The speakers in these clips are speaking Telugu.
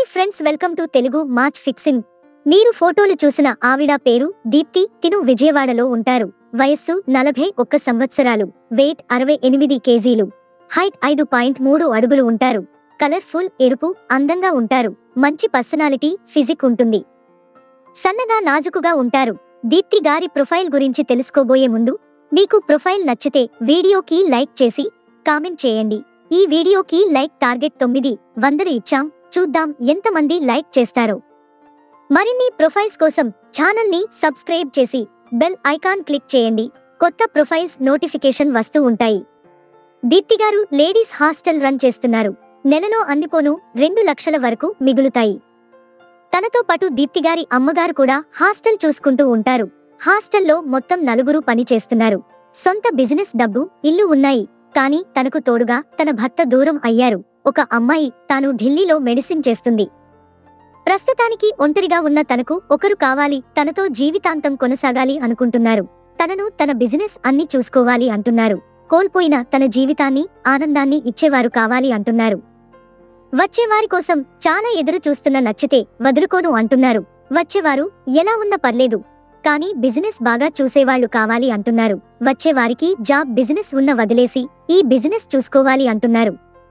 friends welcome to Telugu march fixing మీరు ఫోటోలు చూసిన ఆవిడ పేరు దీప్తి తిను విజయవాడలో ఉంటారు వయస్సు నలభై ఒక్క సంవత్సరాలు వెయిట్ అరవై ఎనిమిది కేజీలు హైట్ ఐదు పాయింట్ మూడు అడుగులు ఉంటారు కలర్ఫుల్ ఎరుపు అందంగా ఉంటారు మంచి పర్సనాలిటీ ఫిజిక్ ఉంటుంది సన్నగా నాజుకుగా ఉంటారు దీప్తి గారి ప్రొఫైల్ గురించి తెలుసుకోబోయే ముందు మీకు ప్రొఫైల్ నచ్చితే వీడియోకి లైక్ చేసి కామెంట్ చేయండి ఈ వీడియోకి లైక్ టార్గెట్ తొమ్మిది వందలు ఇచ్చాం చూద్దాం ఎంతమంది లైక్ చేస్తారో మరిన్ని ప్రొఫైల్స్ కోసం ఛానల్ ని సబ్స్క్రైబ్ చేసి బెల్ ఐకాన్ క్లిక్ చేయండి కొత్త ప్రొఫైల్స్ నోటిఫికేషన్ వస్తూ ఉంటాయి దీప్తి గారు లేడీస్ హాస్టల్ రన్ చేస్తున్నారు నెలలో అందిపోను రెండు లక్షల వరకు మిగులుతాయి తనతో పాటు దీప్తి గారి అమ్మగారు కూడా హాస్టల్ చూసుకుంటూ ఉంటారు హాస్టల్లో మొత్తం నలుగురు పని చేస్తున్నారు సొంత బిజినెస్ డబ్బు ఇల్లు ఉన్నాయి కానీ తనకు తోడుగా తన భర్త దూరం అయ్యారు ఒక అమ్మాయి తాను ఢిల్లీలో మెడిసిన్ చేస్తుంది ప్రస్తుతానికి ఒంటరిగా ఉన్న తనకు ఒకరు కావాలి తనతో జీవితాంతం కొనసాగాలి అనుకుంటున్నారు తనను తన బిజినెస్ అన్ని చూసుకోవాలి అంటున్నారు కోల్పోయిన తన జీవితాన్ని ఆనందాన్ని ఇచ్చేవారు కావాలి అంటున్నారు వచ్చేవారి కోసం చాలా ఎదురు చూస్తున్న నచ్చితే వదులుకోను అంటున్నారు వచ్చేవారు ఎలా ఉన్న పర్లేదు కానీ బిజినెస్ బాగా చూసేవాళ్లు కావాలి అంటున్నారు వచ్చేవారికి జాబ్ బిజినెస్ ఉన్న వదిలేసి ఈ బిజినెస్ చూసుకోవాలి అంటున్నారు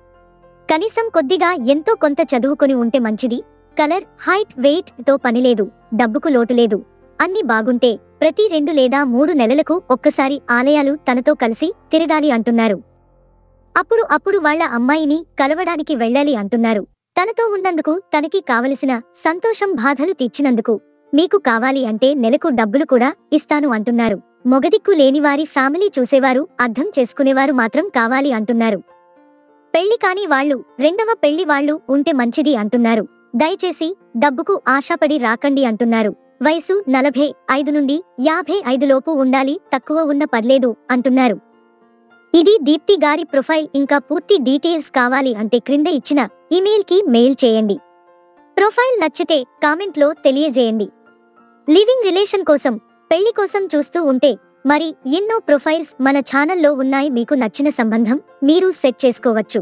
కనీసం కొద్దిగా ఎంతో కొంత చదువుకొని ఉంటే మంచిది కలర్ హైట్ వెయిట్ తో పనిలేదు డబ్బుకు లోటు లేదు అన్ని బాగుంటే ప్రతి రెండు లేదా మూడు నెలలకు ఒక్కసారి ఆలయాలు తనతో కలిసి తిరగాలి అంటున్నారు అప్పుడు అప్పుడు వాళ్ళ అమ్మాయిని కలవడానికి వెళ్ళాలి అంటున్నారు తనతో ఉన్నందుకు తనకి కావలసిన సంతోషం బాధలు తీర్చినందుకు మీకు కావాలి అంటే నెలకు డబ్బులు కూడా ఇస్తాను అంటున్నారు మొగదిక్కు లేని వారి ఫ్యామిలీ చూసేవారు అర్థం చేసుకునేవారు మాత్రం కావాలి అంటున్నారు పెళ్లి కాని వాళ్ళు రెండవ పెళ్లి వాళ్ళు ఉంటే మంచిది అంటున్నారు దయచేసి డబ్బుకు ఆశపడి రాకండి అంటున్నారు వయసు నలభై ఐదు నుండి యాభై ఐదు లోపు ఉండాలి తక్కువ ఉన్న పర్లేదు అంటున్నారు ఇది దీప్తి గారి ప్రొఫైల్ ఇంకా పూర్తి డీటెయిల్స్ కావాలి అంటే క్రింద ఇచ్చిన ఇమెయిల్ కి మెయిల్ చేయండి ప్రొఫైల్ నచ్చితే కామెంట్ లో తెలియజేయండి లివింగ్ రిలేషన్ కోసం పెళ్లి కోసం చూస్తూ ఉంటే మరి ఎన్నో ప్రొఫైల్స్ మన ఛానల్లో ఉన్నాయి మీకు నచ్చిన సంబంధం మీరు సెట్ చేసుకోవచ్చు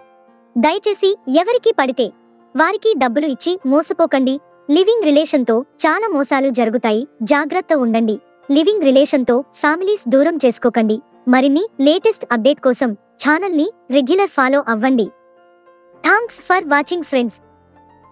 దయచేసి ఎవరికి పడితే వారికి డబ్బులు ఇచ్చి మోసపోకండి లివింగ్ రిలేషన్ తో చాలా మోసాలు జరుగుతాయి జాగ్రత్త ఉండండి లివింగ్ రిలేషన్ తో ఫ్యామిలీస్ దూరం చేసుకోకండి మరిన్ని లేటెస్ట్ అప్డేట్ కోసం ఛానల్ ని రెగ్యులర్ ఫాలో అవ్వండి థ్యాంక్స్ ఫర్ వాచింగ్ ఫ్రెండ్స్